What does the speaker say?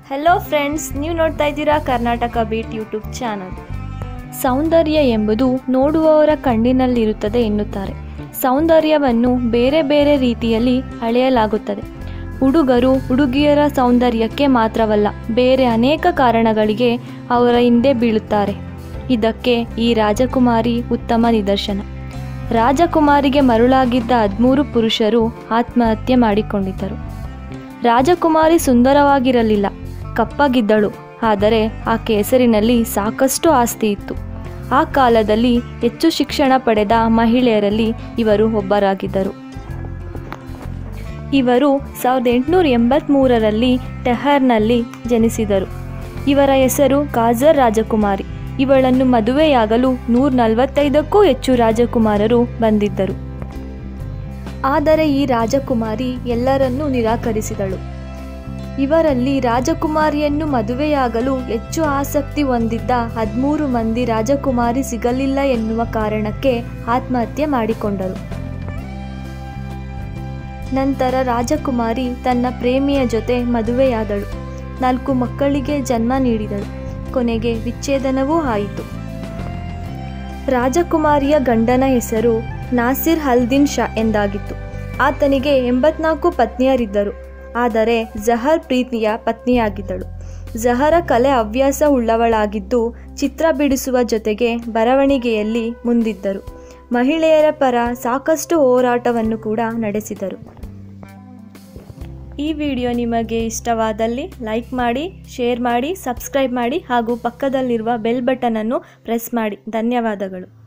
hello friends ನೀವು ನೋಡ್ತಾ ಇದ್ದೀರಾ ಕರ್ನಾಟಕ ಬೀಟ್ ಯೂಟ್ಯೂಬ್ ಚಾನಲ್ ಸೌಂದರ್ಯ ಎಂಬುದು ನೋಡುವವರ ಕಣ್ಣಿನಲ್ಲಿರುತ್ತದೆ ಎನ್ನುತ್ತಾರೆ ಸೌಂದರ್ಯವನ್ನು ಬೇರೆ ಬೇರೆ ರೀತಿಯಲ್ಲಿ ಅಳೆಯಲಾಗುತ್ತದೆ ಹುಡುಗರು ಹುಡುಗಿಯರ ಸೌಂದರ್ಯಕ್ಕೆ ಮಾತ್ರವಲ್ಲ ಬೇರೆ ಅನೇಕ ಕಾರಣಗಳಿಗೆ ಅವರ ಹಿಂದೆ ಬೀಳುತ್ತಾರೆ ಇದಕ್ಕೆ ಈ ರಾಜಕುಮಾರಿ ಉತ್ತಮ ನಿದರ್ಶನ ರಾಜಕುಮಾರಿಗೆ ಮರುಳಾಗಿದ್ದ ಹದಿಮೂರು ಪುರುಷರು ಆತ್ಮಹತ್ಯೆ ಮಾಡಿಕೊಂಡಿದ್ದರು ರಾಜಕುಮಾರಿ ಸುಂದರವಾಗಿರಲಿಲ್ಲ ಕಪ್ಪಗಿದ್ದಳು ಆದರೆ ಆಕೆ ಹೆಸರಿನಲ್ಲಿ ಸಾಕಷ್ಟು ಆಸ್ತಿ ಇತ್ತು ಆ ಕಾಲದಲ್ಲಿ ಹೆಚ್ಚು ಶಿಕ್ಷಣ ಪಡೆದ ಮಹಿಳೆಯರಲ್ಲಿ ಇವರು ಒಬ್ಬರಾಗಿದ್ದರು ಇವರು ಸಾವಿರದ ಎಂಟುನೂರ ಎಂಬತ್ತ್ಮೂರರಲ್ಲಿ ಟೆಹರ್ನಲ್ಲಿ ಜನಿಸಿದರು ಇವರ ಹೆಸರು ಕಾಜರ್ ರಾಜಕುಮಾರಿ ಇವಳನ್ನು ಮದುವೆಯಾಗಲು ನೂರ ನಲವತ್ತೈದಕ್ಕೂ ಹೆಚ್ಚು ರಾಜಕುಮಾರರು ಬಂದಿದ್ದರು ಆದರೆ ಈ ರಾಜಕುಮಾರಿ ಎಲ್ಲರನ್ನೂ ನಿರಾಕರಿಸಿದಳು ಇವರಲ್ಲಿ ರಾಜಕುಮಾರಿಯನ್ನು ಮದುವೆಯಾಗಲು ಹೆಚ್ಚು ಆಸಕ್ತಿ ಹೊಂದಿದ್ದ ಹದಿಮೂರು ಮಂದಿ ರಾಜಕುಮಾರಿ ಸಿಗಲಿಲ್ಲ ಎನ್ನುವ ಕಾರಣಕ್ಕೆ ಆತ್ಮಹತ್ಯೆ ಮಾಡಿಕೊಂಡರು ನಂತರ ರಾಜಕುಮಾರಿ ತನ್ನ ಪ್ರೇಮಿಯ ಜೊತೆ ಮದುವೆಯಾದಳು ನಾಲ್ಕು ಮಕ್ಕಳಿಗೆ ಜನ್ಮ ನೀಡಿದಳು ಕೊನೆಗೆ ವಿಚ್ಛೇದನವೂ ಆಯಿತು ರಾಜಕುಮಾರಿಯ ಗಂಡನ ಹೆಸರು ನಾಸಿರ್ ಹಲ್ದಿನ್ ಶಾ ಎಂದಾಗಿತ್ತು ಆತನಿಗೆ ಎಂಬತ್ನಾಲ್ಕು ಪತ್ನಿಯರಿದ್ದರು ಆದರೆ ಜಹರ್ ಪ್ರೀತಿಯ ಪತ್ನಿಯಾಗಿದ್ದಳು ಜಹರ ಕಲೆ ಹವ್ಯಾಸ ಉಳ್ಳವಳಾಗಿದ್ದು ಚಿತ್ರ ಬಿಡಿಸುವ ಜೊತೆಗೆ ಬರವಣಿಗೆಯಲ್ಲಿ ಮುಂದಿದ್ದರು ಮಹಿಳೆಯರ ಪರ ಸಾಕಷ್ಟು ಹೋರಾಟವನ್ನು ಕೂಡ ನಡೆಸಿದರು ಈ ವಿಡಿಯೋ ನಿಮಗೆ ಇಷ್ಟವಾದಲ್ಲಿ ಲೈಕ್ ಮಾಡಿ ಶೇರ್ ಮಾಡಿ ಸಬ್ಸ್ಕ್ರೈಬ್ ಮಾಡಿ ಹಾಗೂ ಪಕ್ಕದಲ್ಲಿರುವ ಬೆಲ್ ಬಟನನ್ನು ಪ್ರೆಸ್ ಮಾಡಿ ಧನ್ಯವಾದಗಳು